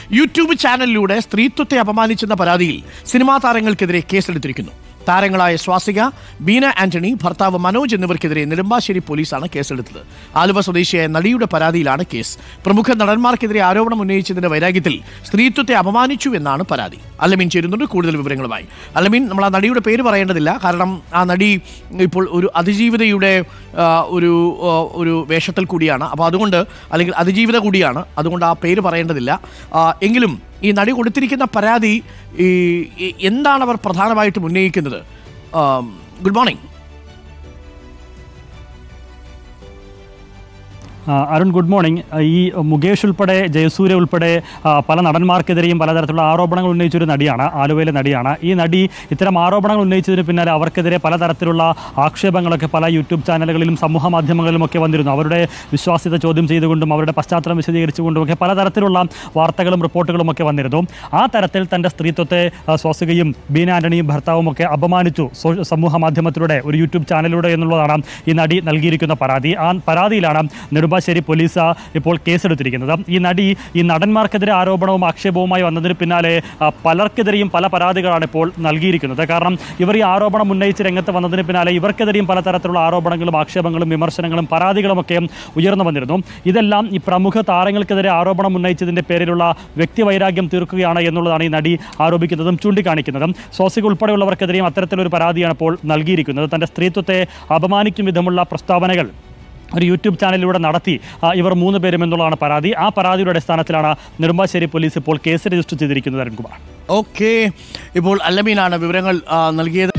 YouTube ചാനലിലൂടെ സ്ത്രീത്വത്തെ അപമാനിച്ചെന്ന പരാതിയിൽ സിനിമാ താരങ്ങൾക്കെതിരെ കേസെടുത്തിരിക്കുന്നു താരങ്ങളായ സ്വാസിക ബീന ആന്റണി ഭർത്താവ് മനോജ് എന്നിവർക്കെതിരെ നെടുമ്പാശ്ശേരി പോലീസാണ് കേസെടുത്തത് ആലുവ സ്വദേശിയായ നടിയുടെ പരാതിയിലാണ് കേസ് പ്രമുഖ നടന്മാർക്കെതിരെ ആരോപണം ഉന്നയിച്ചതിന്റെ വൈരാഗ്യത്തിൽ സ്ത്രീത്വത്തെ അപമാനിച്ചു എന്നാണ് പരാതി അല്ലമീൻ ചേരുന്നുണ്ട് കൂടുതൽ വിവരങ്ങളുമായി അല്ലമീൻ നമ്മൾ ആ നടിയുടെ പേര് പറയേണ്ടതില്ല കാരണം ആ നടി ഇപ്പോൾ ഒരു അതിജീവിതയുടെ ആ, ഒരു ആ, ഒരു വേഷത്തിൽ കൂടിയാണ് അപ്പോൾ അതുകൊണ്ട് അല്ലെങ്കിൽ അതിജീവിത കൂടിയാണ് അതുകൊണ്ട് ആ പേര് പറയേണ്ടതില്ല ആ, എങ്കിലും ഈ നടി കൊടുത്തിരിക്കുന്ന പരാതി ഈ ഈ എന്താണ് അവർ പ്രധാനമായിട്ടും ഉന്നയിക്കുന്നത് ഗുഡ് മോർണിംഗ് ആ, അരുൺ ഗുഡ് മോർണിംഗ് ഈ മുകേഷ് ഉൾപ്പെടെ ജയസൂര്യ ഉൾപ്പെടെ ആ, പല നടന്മാർക്കെതിരെയും പലതരത്തിലുള്ള ആരോപണങ്ങൾ ഉന്നയിച്ചൊരു നടിയാണ് ആലുവയിലെ നടിയാണ് ഈ നടി ഇത്തരം ആരോപണങ്ങൾ ഉന്നയിച്ചതിന് പിന്നാലെ അവർക്കെതിരെ പലതരത്തിലുള്ള ആക്ഷേപങ്ങളൊക്കെ പല യൂട്യൂബ് ചാനലുകളിലും സമൂഹ മാധ്യമങ്ങളിലും ഒക്കെ വന്നിരുന്നു അവരുടെ വിശ്വാസ്യത ചോദ്യം ചെയ്തുകൊണ്ടും അവരുടെ പശ്ചാത്തലം വിശദീകരിച്ചുകൊണ്ടും ഒക്കെ പലതരത്തിലുള്ള വാർത്തകളും റിപ്പോർട്ടുകളും ഒക്കെ വന്നിരുന്നു ആ തരത്തിൽ തൻ്റെ സ്ത്രീത്വത്തെ ആ, ശ്വാസികയും ബീന ആന്റണിയും ഭർത്താവും ഒക്കെ അപമാനിച്ചു സോ- സമൂഹ മാധ്യമത്തിലൂടെ ഒരു യൂട്യൂബ് ചാനലിലൂടെ എന്നുള്ളതാണ് ഈ നടി നൽകിയിരിക്കുന്ന പരാതി ആ പരാതിയിലാണ് നെടുമ്പാശ്ശേരി പോലീസ് ഇപ്പോൾ കേസെടുത്തിരിക്കുന്നത് ഈ നടി ഈ നടന്മാർക്കെതിരെ ആരോപണവും ആക്ഷേപവുമായി വന്നതിന് പിന്നാലെ ആ, പലർക്കെതിരെയും പല പരാതികളാണ് ഇപ്പോൾ നൽകിയിരിക്കുന്നത് കാരണം ഇവർ ഈ ആരോപണം ഉന്നയിച്ച് രംഗത്ത് വന്നതിന് പിന്നാലെ ഇവർക്കെതിരെയും പലതരത്തിലുള്ള ആരോപണങ്ങളും ആക്ഷേപങ്ങളും വിമർശനങ്ങളും പരാതികളും ഒക്കെ ഉയർന്നു വന്നിരുന്നു ഇതെല്ലാം ഈ പ്രമുഖ താരങ്ങൾക്കെതിരെ ആരോപണം ഉന്നയിച്ചതിന്റെ പേരിലുള്ള വ്യക്തിവൈരാഗ്യം തീർക്കുകയാണ് എന്നുള്ളതാണ് ഈ നടി ആരോപിക്കുന്നതും ചൂണ്ടിക്കാണിക്കുന്നതും സ്വാസിക ഉൾപ്പെടെയുള്ളവർക്കെതിരെയും അത്തരത്തിലൊരു പരാതിയാണ് ഇപ്പോൾ നൽകിയിരിക്കുന്നത് തന്റെ സ്ത്രീത്വത്തെ അപമാനിക്കും വിധമുള്ള പ്രസ്താവനകൾ ഒരു യൂട്യൂബ് ചാനലിലൂടെ നടത്തി ആ, ഇവർ മൂന്ന് പേരും എന്നുള്ളതാണ് പരാതി ആ പരാതിയുടെ അടിസ്ഥാനത്തിലാണ് നെടുമ്പാശ്ശേരി പോലീസ് ഇപ്പോൾ കേസ് രജിസ്റ്റർ ചെയ്തിരിക്കുന്നത് അരുൺകുമാർ ഓക്കെ ഇപ്പോൾ അല്ലമീനാണ് വിവരങ്ങൾ ആ, നൽകിയത്